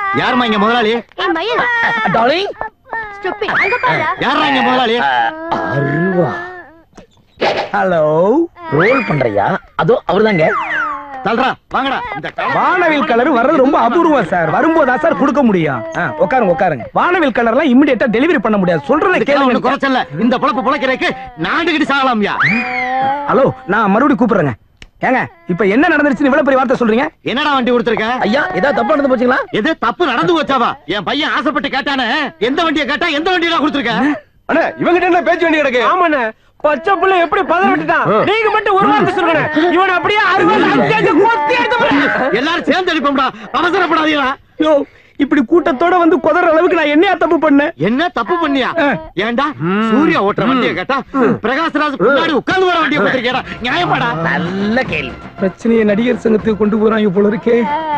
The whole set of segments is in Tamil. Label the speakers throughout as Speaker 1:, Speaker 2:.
Speaker 1: யாரும்மா இங்க முதலாளி
Speaker 2: ஏய் மயில்
Speaker 3: டார்லிங்
Speaker 2: ஸ்டூபிட் அங்க பாரு
Speaker 1: யாரா இங்க முதலாளி
Speaker 3: அருவா ஹலோ ரோல் பண்றியா அதோ அவர்தாங்க
Speaker 1: தல்றா வாங்கடா இந்த கா-
Speaker 4: வானவில் கலர் வர்றது ரொம்ப அபூர்வம் சார் வரும்போதா சார் கொடுக்க முடியும் ஆ, உட்காருங்க உட்காருங்க வானவில் கலர்லாம் இமிடியேட்டா டெலிவரி பண்ண முடியாது சொல்றத
Speaker 1: இதுக்கெல்லாம் ஒண்ணும்
Speaker 4: கேளுங்க
Speaker 1: குறைச்சல்ல இந்த பொழப்பு பொழைக்கிறதுக்கு நாண்டுகிட்டு சாகலாம்யா
Speaker 4: ஹலோ நான் மறுபடியும் கூப்பிடுறேங்க ஏங்க இப்ப என்ன நடந்துருச்சுன்னு இவ்வளவு பெரிய வார்த்தை சொல்றீங்க
Speaker 1: என்னடா வண்டி கொடுத்துருக்க
Speaker 3: ஐயா ஏதாவது தப்பா நடந்து போச்சுங்களா
Speaker 1: எது தப்பு நடந்து போச்சாவா என் பையன் ஆசைப்பட்டு கேட்டானே எந்த வண்டியை கேட்டா எந்த வண்டியில கொடுத்துருக்க
Speaker 4: அண்ணா இவங்கிட்ட என்ன பேச்சு வேண்டி கிடக்கு ஆமாண்ணே பச்சை புள்ள எப்படி பதற விட்டுட்டான் நீங்க மட்டும் ஒரு வார்த்தை சொல்லுங்க இவன் அப்படியே அறுபது அஞ்சு கொத்தி எடுத்து
Speaker 1: எல்லாரும் சேர்ந்து அடிப்போம்டா அவசரப்படாதீங்களா
Speaker 4: யோ இப்படி கூட்டத்தோட வந்து குதற அளவுக்கு நான் என்னையா தப்பு பண்ணேன்
Speaker 1: என்ன தப்பு பண்ணியா
Speaker 4: ஆ.
Speaker 1: ஏன்டா சூர்யா ஓட்டுற வண்டியை கேட்டா பிரகாஷ்ராஜ் பின்னாடி உட்கார்ந்து வர வண்டியை கொடுத்துருக்கேடா நியாயமாடா
Speaker 3: நல்ல கேள்வி
Speaker 4: பிரச்சனையை நடிகர் சங்கத்துக்கு கொண்டு போறாங்க போல இருக்கே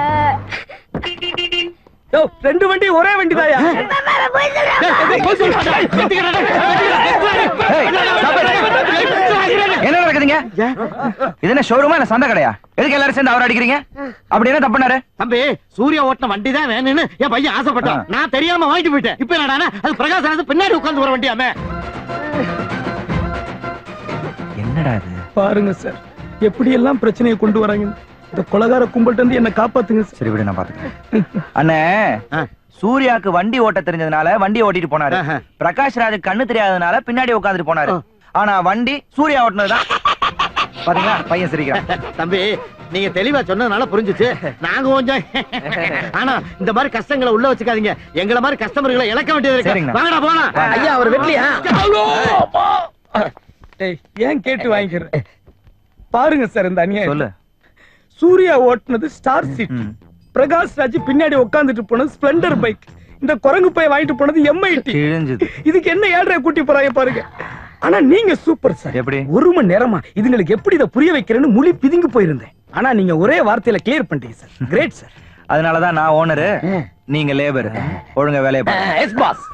Speaker 4: யோ ரெண்டு வண்டி ஒரே வண்டி தாயா
Speaker 5: என்ன நடக்குதுங்க இது என்ன ஷோரூமா இல்ல சந்தை கடையா எதுக்கு எல்லாரும் சேர்ந்து அவர் அடிக்கிறீங்க அப்படி என்ன தப்புனாரு
Speaker 1: தம்பி சூர்யா ஓட்டின வண்டி தான் வேணும்னு என் பையன் ஆசைப்பட்டான் நான் தெரியாம வாங்கிட்டு போயிட்டேன் இப்ப என்னடா அது பிரகாஷ்ராஜ் பின்னாடி உட்கார்ந்து வர வண்டியாமே
Speaker 5: என்னடா இது
Speaker 4: பாருங்க சார் எப்படி எல்லாம் பிரச்சனையை கொண்டு வராங்க இந்த கொலகார கும்பல்ட்ட இருந்து என்ன காப்பாத்துங்க சார்
Speaker 5: சரி விடு நான் பாத்துக்கிறேன் அண்ணே
Speaker 1: ஆ.
Speaker 5: சூர்யாக்கு வண்டி ஓட்ட தெரிஞ்சதுனால வண்டி ஓட்டிட்டு போனாரு
Speaker 1: ஆஹா.
Speaker 5: பிரகாஷ் ராஜ் கண்ணு தெரியாததுனால பின்னாடி உட்காந்துட்டு போனாரு ஆனா வண்டி சூர்யா ஓட்டுனதுதான் பாத்தீங்களா பையன் சிரிக்கிறான்
Speaker 1: தம்பி நீங்க தெளிவா சொன்னதுனால புரிஞ்சுச்சு நாங்க கொஞ்சம் ஆனா இந்த மாதிரி கஷ்டங்களை உள்ள வச்சுக்காதீங்க எங்கள மாதிரி கஸ்டமர்களை இழக்க வேண்டியது இருக்கு
Speaker 5: சரிங்கண்ணா.
Speaker 1: வாங்கடா போலாம்
Speaker 3: ஐயா அவர் வெட்டலையா
Speaker 4: டேய் ஏன் கேட்டு வாங்கிக்கிறேன் பாருங்க சார் இந்த அநியாயம்
Speaker 5: சொல்லு
Speaker 4: சூர்யா ஓட்டுனது ஸ்டார் சிட்டி
Speaker 5: ம்.
Speaker 4: பிரகாஷ் ராஜ் பின்னாடி உட்கார்ந்துட்டு போனது ஸ்ப்ளெண்டர் பைக் இந்த குரங்கு பை வாங்கிட்டு போனது எம்ஐடி
Speaker 5: கிழிஞ்சது
Speaker 4: இதுக்கு என்ன ஏழ்ரை கூட்டி போறாங்க பாருங்க ஆனா நீங்க சூப்பர் சார்
Speaker 5: எப்படி?
Speaker 4: ஒரு மணி நேரமா இதுங்களுக்கு எப்படி இதை புரிய வைக்கிறேன்னு முழி பிதுங்கி போயிருந்தேன் ஆனா நீங்க ஒரே வார்த்தையில கிளியர் பண்ணிட்டீங்க சார் கிரேட் சார்
Speaker 5: அதனாலதான் நான் ஓனரு நீங்க லேபர் ஒழுங்கா வேலையை பாருங்க
Speaker 3: எஸ் பாஸ்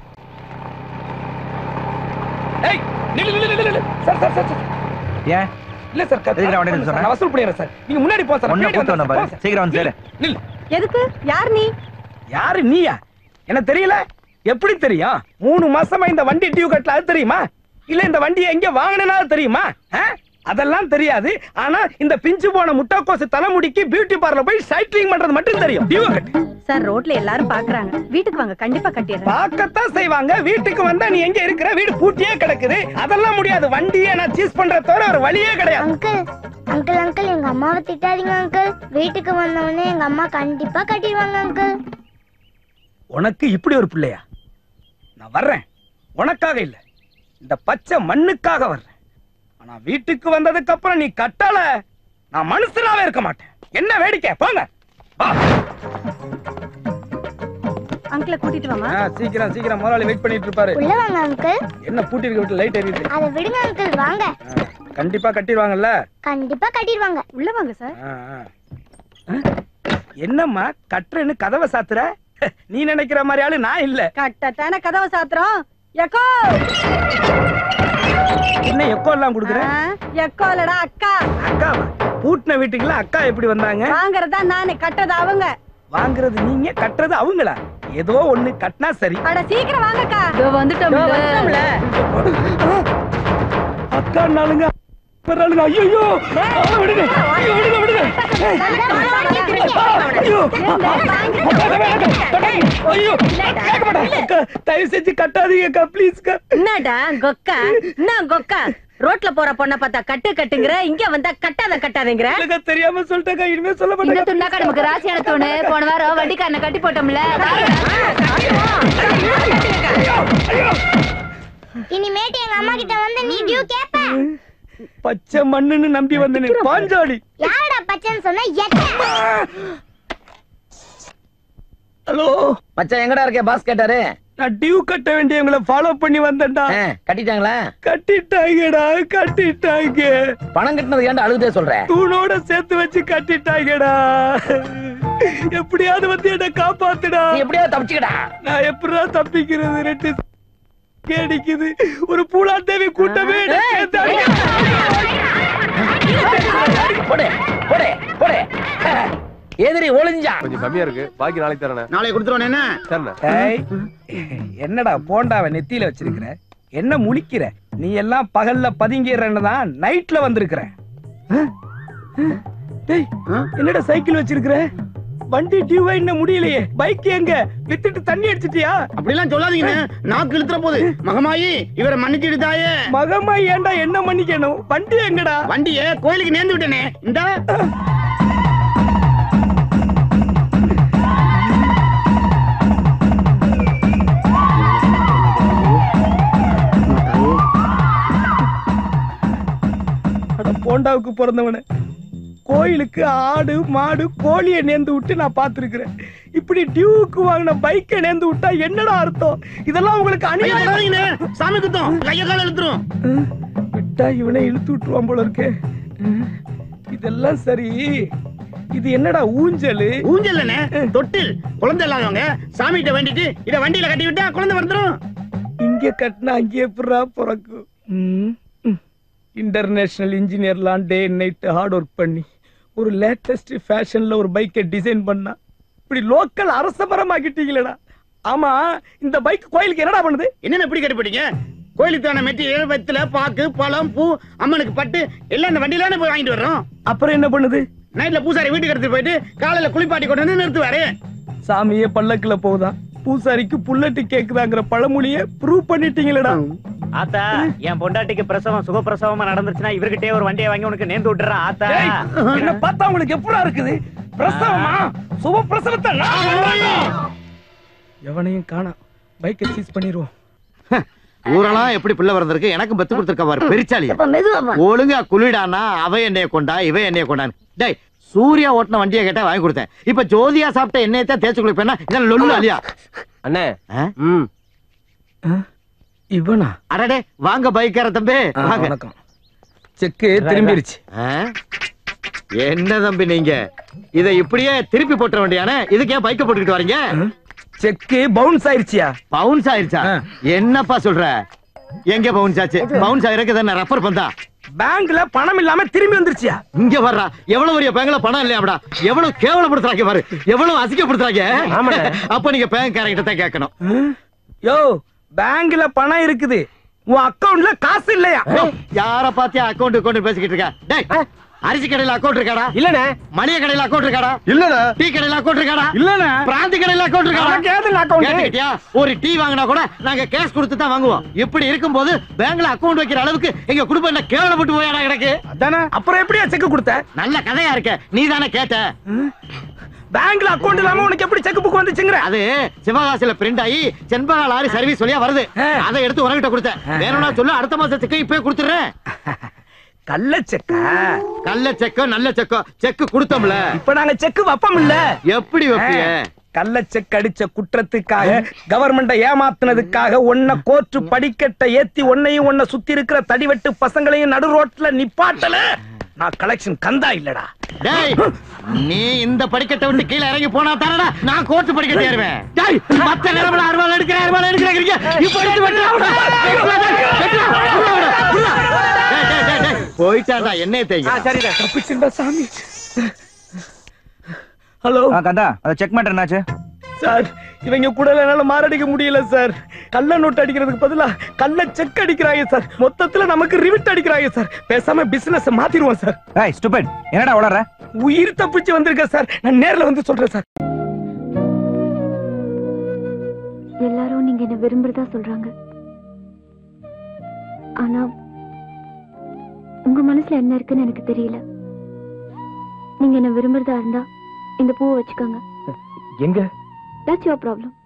Speaker 4: ஏய் நில்லு நில்லு நில்லு நில்லு சார் சார் சார் சார்.
Speaker 5: ஏன்
Speaker 4: இல்ல சார் கட்
Speaker 5: எதுக்கு நான் உடனே சொன்னேன்?
Speaker 4: நான் வசூல் பண்ணிடுறேன் சார் நீங்க முன்னாடி போ சார்
Speaker 5: ஒண்ணு
Speaker 4: பின்னாடி
Speaker 5: கூட்டு
Speaker 4: வாங்க
Speaker 5: வந்தேன்
Speaker 4: சார்.
Speaker 5: பாரு சீக்கிரம் வந்து சேரு
Speaker 4: நில்லு
Speaker 2: எதுக்கு யார் நீ
Speaker 4: யாரு நீயா எனக்கு தெரியல எப்படி தெரியும் மூணு மாசமா இந்த வண்டி டியூ கட்டல அது தெரியுமா இல்ல இந்த வண்டியை எங்க வாங்கினா தெரியுமா ஆ? அதெல்லாம் தெரியாது ஆனா இந்த பிஞ்சு போன முட்டைக்கோசு தலைமுடிக்கு பியூட்டி பார்லர் போய் சைக்கிளிங் பண்றது மட்டும் தெரியும் டியூ கட்டு
Speaker 2: சார் ரோட்ல எல்லாரும் பாக்குறாங்க வீட்டுக்கு வாங்க கண்டிப்பா கட்டிடுறேன்
Speaker 4: பார்க்கத்தான் செய்வாங்க வீட்டுக்கு வந்தா நீ எங்க இருக்கிற வீடு பூட்டியே கிடக்குது அதெல்லாம் முடியாது வண்டியை நான் சீஸ் பண்ற தவிர ஒரு வழியே கிடையாது
Speaker 6: அங்கிள் அங்கிள் அங்கிள் எங்க அம்மாவை திட்டாதீங்க அங்கிள் வீட்டுக்கு வந்த உடனே எங்க அம்மா கண்டிப்பா கட்டிடுவாங்க அங்கிள்
Speaker 4: உனக்கு இப்படி ஒரு பிள்ளையா நான் வர்றேன் உனக்காக இல்ல இந்த பச்சை மண்ணுக்காக வர்றேன் ஆனா வீட்டுக்கு வந்ததுக்கு அப்புறம் நீ கட்டல நான் மனுஷனாவே இருக்க மாட்டேன் என்ன வேடிக்கை போங்க வா.
Speaker 2: அங்கிளை கூட்டிட்டு வாமா
Speaker 4: ஆ, சீக்கிரம் சீக்கிரம் முதலாளி வெயிட் பண்ணிட்டு இருப்பாரு
Speaker 6: உள்ள வாங்க அங்கிள்
Speaker 4: என்ன பூட்டி இருக்க விட்டு லைட் எரியுது
Speaker 6: அதை விடுங்க அங்கிள் வாங்க
Speaker 4: ஆ, கண்டிப்பா கட்டிடுவாங்கல்ல
Speaker 6: கண்டிப்பா கட்டிடுவாங்க
Speaker 2: உள்ள வாங்க சார்
Speaker 4: ஆ, ஆ. ஆ? என்னம்மா கட்டுறேன்னு கதவை சாத்துற நீ நினைக்கிற மாதிரி ஆளு நான் இல்ல
Speaker 2: கட்டத்தான கதவை சாத்துறோம் எக்கோ
Speaker 4: என்ன எக்கோ எல்லாம் கொடுக்குறேன்
Speaker 2: எக்கோ இல்லடா அக்கா
Speaker 4: அக்காவா பூட்டின வீட்டுக்குள்ள அக்கா எப்படி வந்தாங்க
Speaker 2: வாங்குறதா நானு கட்டுறது அவங்க
Speaker 4: வாங்குறது நீங்க கட்டுறது அவங்களா ஏதோ ஒண்ணு கட்டினா சரி
Speaker 2: அட சீக்கிரம் வாங்கக்கா வந்துட்டோம்ல
Speaker 4: அக்கா நாளுங்க வர்றாளுங்க ஐயோ விடுங்க ஐயோ, விடுங்க விடுங்க ஏய், ஐயோ ஐயோ கேட்க மாட்டேன். அக்கா தயவு செஞ்சு கட்டாதீங்க அக்கா ப்ளீஸ் அக்கா
Speaker 2: என்னடா கொக்கா என்ன கொக்கா ரோட்ல போற பொண்ண பார்த்தா கட்டு கட்டுங்கிற இங்க வந்தா கட்டாத கட்டாதங்கிற
Speaker 4: இல்லக்கா, தெரியாம சொல்லிட்டேக்கா இனிமே சொல்ல
Speaker 7: இந்த
Speaker 4: மாட்டேன்
Speaker 7: துண்டாக்கா நமக்கு ராசியான தூணு போன வாரம் வண்டிக்காரனை கட்டி போட்டோம்ல
Speaker 6: இனிமேட்டு எங்க அம்மா கிட்ட வந்து நீ டியூ கேப்ப
Speaker 4: பச்சை மண்ணுன்னு நம்பி வந்தேன் பாஞ்சாலி
Speaker 6: யாரடா பச்சைன்னு சொன்னா எட்ட
Speaker 4: ஹலோ
Speaker 3: மச்சான் எங்கடா இருக்கே பாஸ் கேட்டாரு
Speaker 4: நான் டியூ கட்ட வேண்டியவங்களை ஃபாலோ பண்ணி வந்தேன்டா
Speaker 3: ஆ, கட்டிட்டாங்களா
Speaker 4: கட்டிட்டாங்கடா கட்டிட்டாங்க
Speaker 3: பணம் கட்டினது ஏன்டா அழுதே சொல்ற
Speaker 4: தூணோட சேர்த்து வச்சு கட்டிட்டாங்கடா எப்படியாவது வந்து என்ன காப்பாத்துடா
Speaker 3: நீ எப்படியாவது தப்பிச்சுக்கடா
Speaker 4: நான் எப்படிடா தப்பிக்கிறது ரெண்டு கேடிக்குது ஒரு பூலாந்தேவி கூட்டமே என்னை சேர்த்தாங்க.
Speaker 3: போடு போடு போடு எதிரி ஒளிஞ்சா
Speaker 8: கொஞ்சம் கம்மியா இருக்கு பாக்கி நாளைக்கு தரேன்
Speaker 1: நாளைக்கு கொடுத்துருவோம் என்ன
Speaker 8: சரிண்ணே
Speaker 4: ஏய், என்னடா போண்டாவை நெத்தியில வச்சிருக்கிற என்ன முழிக்கிற நீ எல்லாம் பகல்ல பதுங்கிடுறன்னு தான் நைட்ல வந்திருக்கிற ஆ? டேய், என்னடா சைக்கிள் வச்சிருக்கிற வண்டி டியூவா இன்னும் முடியலையே பைக் எங்க வித்துட்டு தண்ணி அடிச்சிட்டியா
Speaker 1: அப்படிலாம் சொல்லாதீங்க நாக்கு இழுத்துற போது மகமாயி இவரை மன்னிச்சிடு தாயே
Speaker 4: மகமா ஏன்டா என்ன மன்னிக்கணும் வண்டி எங்கடா
Speaker 1: வண்டிய கோயிலுக்கு நேர்ந்து விட்டேனே இந்த
Speaker 4: அட போண்டாவுக்கு பிறந்தவன கோயிலுக்கு ஆடு மாடு கோழியை நேர்ந்து விட்டு நான் பார்த்திருக்கிறேன் இப்படி டியூவுக்கு வாங்கின பைக்கை நேர்ந்து விட்டா என்னடா அர்த்தம் இதெல்லாம் உங்களுக்கு
Speaker 1: ஐயா,
Speaker 4: அநியாயம்
Speaker 1: தொடாதீங்கண்ணே. சாமி குத்தம் கைய கால இழுத்துரும்
Speaker 4: விட்டா இவனை இழுத்து விட்டுருவான் போல இருக்கே ம், இதெல்லாம் சரி இது என்னடா ஊஞ்சலு
Speaker 1: ஊஞ்சல்லண்ணே தொட்டில் குழந்தை இல்லாதவங்க சாமிகிட்ட வேண்டிட்டு இத வண்டியில கட்டி விட்டா குழந்தை வந்துரும்
Speaker 4: இங்க கட்டினா அங்கே எப்படா பிறக்கும் இன்டர்நேஷனல் இன்ஜினியர்லாம் டே நைட் ஹார்ட் ஒர்க் பண்ணி ஒரு லேட்டஸ்ட் ஃபேஷன்ல ஒரு பைக்கை டிசைன் பண்ணா இப்படி லோக்கல் அரசமரமாக்கிட்டீங்களேடா ஆமா இந்த பைக் கோயிலுக்கு என்னடா பண்ணுது
Speaker 1: என்னென்ன இப்படி கட்டி போட்டீங்க கோயிலுக்கு தானே மெட்டீரியல் வெத்தில பாக்கு பழம் பூ அம்மனுக்கு பட்டு எல்லாம் இந்த வண்டியில போய் வாங்கிட்டு வர்றோம்
Speaker 4: அப்புறம் என்ன பண்ணுது
Speaker 1: நைட்ல பூசாரி வீட்டுக்கு எடுத்துட்டு போயிட்டு காலையில குளிப்பாட்டி கொண்டு வந்து நிறுத்துவாரு
Speaker 4: சாமியே பல்லக்குல போகுதான் பூசாரிக்கு புல்லட்டு கேக்குதாங்கிற பழமொழியை ப்ரூவ் பண்ணிட்டீங்களேடா
Speaker 9: ஆத்தா என் பொண்டாட்டிக்கு பிரசவம் சுகப்பிரசவமா நடந்துச்சுன்னா இவர்கிட்டயே ஒரு வண்டியை வாங்கி உனக்கு நேர்ந்து விட்டுறா ஆத்தா
Speaker 4: ஏய், என்ன பார்த்தா உங்களுக்கு எப்படா இருக்குது பிரசவமா சுப பிரசவத்தை நான் சொல்றேன். எவனையும் காணோம் பைக்கை சீஸ் பண்ணிடுவோம்
Speaker 1: ஊரெல்லாம் எப்படி பிள்ளை வந்திருக்கு எனக்கும் பெத்து கொடுத்துருக்க பாரு பெரிச்சாலி
Speaker 6: அப்ப மெதுவாப்பா
Speaker 1: ஒழுங்கா குளிடானா அவ என்னைய கொண்டா இவ என்னைய கொண்டான் டேய் சூர்யா ஓட்டின வண்டியை கேட்டா வாங்கி கொடுத்தேன் இப்ப ஜோதியா சாப்பிட்ட எண்ணெயத்தான் தேய்ச்சு குளிப்பேன்னா இதெல்லாம் லொல்லு அலியா
Speaker 8: அண்ணே
Speaker 1: ஆ?
Speaker 8: ம்
Speaker 4: இவனா
Speaker 1: அடடே வாங்க பைக்கார தம்பி
Speaker 4: ஆ,
Speaker 1: வாங்க
Speaker 4: வணக்கம் செக்கு திரும்பிருச்சு
Speaker 1: ஆ? என்ன தம்பி நீங்க இத இப்படியே திருப்பி போட்டுற வேண்டியானே இதுக்கு ஏன் பைக்க போட்டுக்கிட்டு வரீங்க
Speaker 4: செக்கு பவுன்ஸ் ஆயிருச்சியா
Speaker 1: பவுன்ஸ் ஆயிருச்சா
Speaker 4: ஆ.
Speaker 1: என்னப்பா சொல்ற எங்க பவுன்ஸ் ஆச்சு பவுன்ஸ் ஆயிருக்கு தானே ரெஃபர் பண்ணா
Speaker 4: பேங்க்ல பணம் இல்லாம திரும்பி வந்துருச்சியா
Speaker 1: இங்க வர்றா எவ்வளவு பெரிய பேங்க்ல பணம் இல்லையாடா எவ்வளவு கேவலப்படுத்துறாங்க பாரு எவ்வளவு அசிங்கப்படுத்துறாங்க அப்ப நீங்க பேங்க் காரங்கிட்ட தான் கேட்கணும்
Speaker 4: யோ பேங்க்ல பணம் இருக்குது உன் அக்கவுண்ட்ல காசு இல்லையா
Speaker 1: யார பாத்தியா அக்கவுண்ட் அக்கவுண்ட் பேசிக்கிட்டு இருக்க டேய் அரிசி கடையில அக்கவுண்ட் இருக்காடா
Speaker 4: இல்லனே
Speaker 1: மளிகை கடையில அக்கவுண்ட் இருக்காடா
Speaker 8: இல்லண்ணே
Speaker 1: டீ கடையில அக்கவுண்ட் இருக்காடா
Speaker 4: இல்லனே
Speaker 1: பிராந்தி கடையில அக்கவுண்ட் இருக்காடா
Speaker 4: கேதுல அக்கவுண்ட்
Speaker 1: கேட்டுக்கிட்டியா ஒரு டீ வாங்கினா கூட நாங்க கேஷ் கொடுத்து தான் வாங்குவோம் இப்படி இருக்கும்போது பேங்க்ல அக்கவுண்ட் வைக்கிற அளவுக்கு எங்க குடும்பம் என்ன கேவலப்பட்டு போயாடா கிடக்கு
Speaker 4: அதானே அப்புறம் எப்படியா செக் கொடுத்த
Speaker 1: நல்ல கதையா இருக்க நீ தானே கேட்ட
Speaker 4: பேங்க்ல அக்கவுண்ட் இல்லாம உனக்கு எப்படி செக் புக் வந்துச்சுங்கற
Speaker 1: அது சிவகாசில பிரிண்ட் ஆகி செண்பகா லாரி சர்வீஸ் வழியா வருது
Speaker 4: ஆ.
Speaker 1: அதை எடுத்து உனகிட்ட கொடுத்தேன் வேணும்னா சொல்லு அடுத்த மாசத்துக்கு இப்பவே கொடுத்துறேன்
Speaker 4: கள்ள செக்கா
Speaker 1: கள்ள செக்கோ நல்ல செக்கோ செக்கு கொடுத்தோம்ல
Speaker 4: இப்ப நாங்க செக் வப்பம் இல்ல
Speaker 1: எப்படி வைப்பிய
Speaker 4: கள்ள செக் அடிச்ச குற்றத்துக்காக கவர்மெண்ட ஏமாத்துனதுக்காக உன்னை கோர்ட்டு படிக்கட்ட ஏத்தி உன்னையும் உன்னை சுத்தி இருக்கிற தடிவெட்டு பசங்களையும் நடு ரோட்ல நிப்பாட்டல நான் கலெக்ஷன் கந்தா இல்லடா
Speaker 1: டேய் நீ இந்த படிக்கட்டை விட்டு கீழே இறங்கி போனா தானடா நான் கோர்ட்டு படிக்கட்டு ஏறுவேன் டேய் மத்த நேரம்ல அறுவாள் எடுக்கிற அறுவாள் எடுக்கிறீங்க இப்ப எடுத்து வெட்டுடா, விடுடா. வெட்டுடா, டேய், வெட்டுடா, விடுடா, விடுடா, விடுடா. டேய், டேய், டேய், டேய், போயிட்டான்டா என்னைய தேய்ங்க
Speaker 9: சரிடா
Speaker 4: தப்பிச்சுடா சாமி ஹலோ
Speaker 5: ஆ, கந்தா அந்த செக் மேட்டர் என்னாச்சு
Speaker 4: சார் இவங்க கூட என்னால மாரடிக்க முடியல சார் கள்ள நோட்டு அடிக்கிறதுக்கு பதிலா கள்ள செக் அடிக்கிறாங்க சார் மொத்தத்துல நமக்கு ரிவிட் அடிக்கிறாங்க சார் பேசாம பிசினஸ் மாத்திருவோம் சார்
Speaker 5: ஏய் ஸ்டூபிட் என்னடா உளற
Speaker 4: உயிர் தப்பிச்சு வந்திருக்கேன் சார் நான் நேர்ல வந்து சொல்றேன் சார்
Speaker 10: எல்லாரும் நீங்க என்ன விரும்புறதா சொல்றாங்க ஆனா உங்க மனசுல என்ன இருக்குன்னு எனக்கு தெரியல நீங்க என்ன விரும்புறதா இருந்தா இந்த பூவை வச்சுக்கோங்க
Speaker 4: எங்க
Speaker 10: தட்ஸ் யுவர் ப்ராப்ளம்